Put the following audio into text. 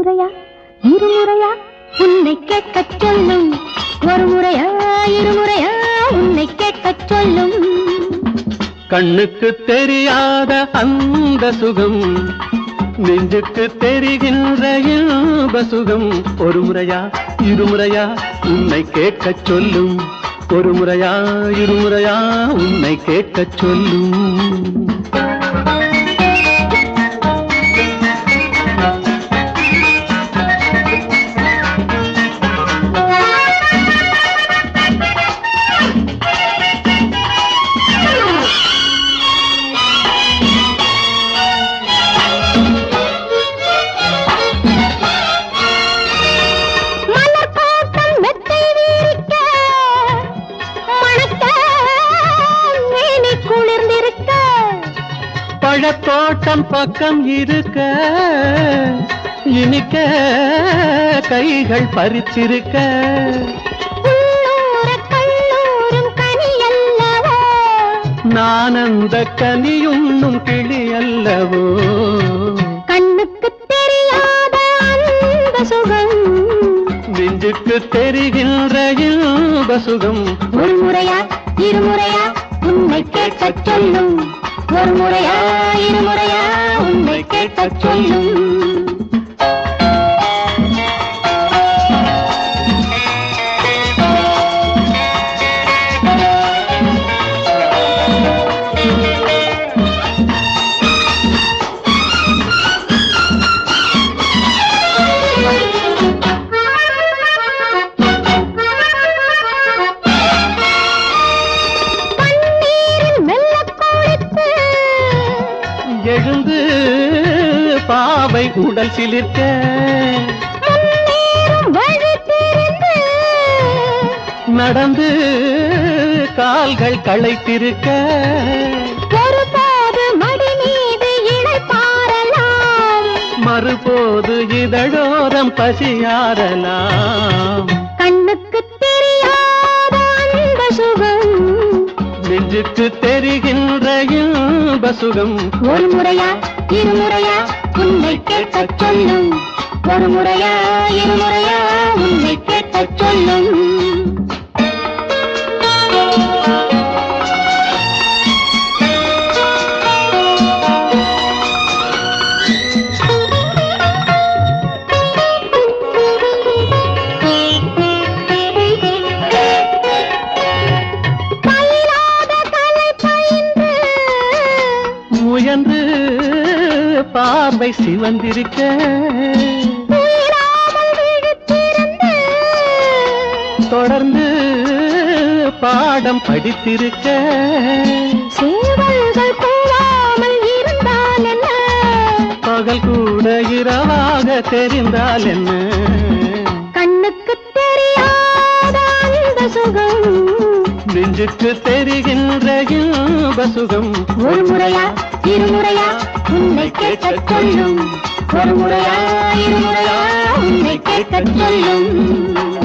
முறையா இருமுறையா உன்னை கேட்கச் சொல்லும் ஒரு முறையா இருமுறையா உன்னை கேட்கச் சொல்லும் கண்ணுக்கு தெரியாத அந்த சுகம் நெஞ்சுக்கு தெரிகின்ற இன்ப சுகம் ஒரு முறையா இருமுறையா உன்னை கேட்கச் சொல்லும் ஒரு முறையா இருமுறையா உன்னை கேட்கச் சொல்லும் மலர் தோட்டம் மெத்தை விரிக்க மணக்க மேனி குளிர்ந்திருக்க பழத்தோட்டம் பக்கம் இருக்க இனிக்க கைகள் பறிச்சிருக்க உள்ளூர கல்லூரும் கனி அல்லவோ நான் அந்த கனியுண்ணும் கிளி அல்லவோ கண்ணுக்கு தெரியாத அந்த சுகம் நெஞ்சுக்கு தெரிகின்ற இன்ப சுகம் ஒரு முறையா இருமுறையா உன்னை கேட்கச் சொல்லும் ஒரு முறையா இருமுறையா உன்னை கேட்கச் சொல்லும் பன்னீரில் மெல்லக் குளித்து எழுந்து பாவை உடல் சிலிர்க்க முன்னேறும் வழி தெரிந்து நடந்து கால்கள் களைத்திருக்க ஒருபோது மடி மீது இளைப்பாறலாம் மறுபோது இதழோரம் பசியாரலாம் கண்ணுக்கு தெரியாத அந்த சுகம் நெஞ்சுக்கு தெரிகின்ற இன்ப சுகம் ஒரு முறையா இருமுறையா உன்னை கேட்கச் சொல்லும் ஒரு முறையா இருமுறையா உன்னை கேட்கச் சொல்லும் பயிலாத கலை பயின்று முயன்று பார்வை சிவந்திருக்க உயிராமல் விழித்திருந்து தொடர்ந்து பாடம் படித்திருக்க சேவல்கள் கூவாமல் இருந்தால் என்ன பகல் கூட இரவாக தெரிந்தால் என்ன கண்ணுக்கு தெரியாத அந்த சுகம் நெஞ்சுக்கு தெரிகின்ற இன்ப சுகம் ஒரு முறையா இருமுறையா உன்னை கேட்கச் சொல்லும் ஒரு முறையா இருமுறையா உன்னை கேட்கச் சொல்லும்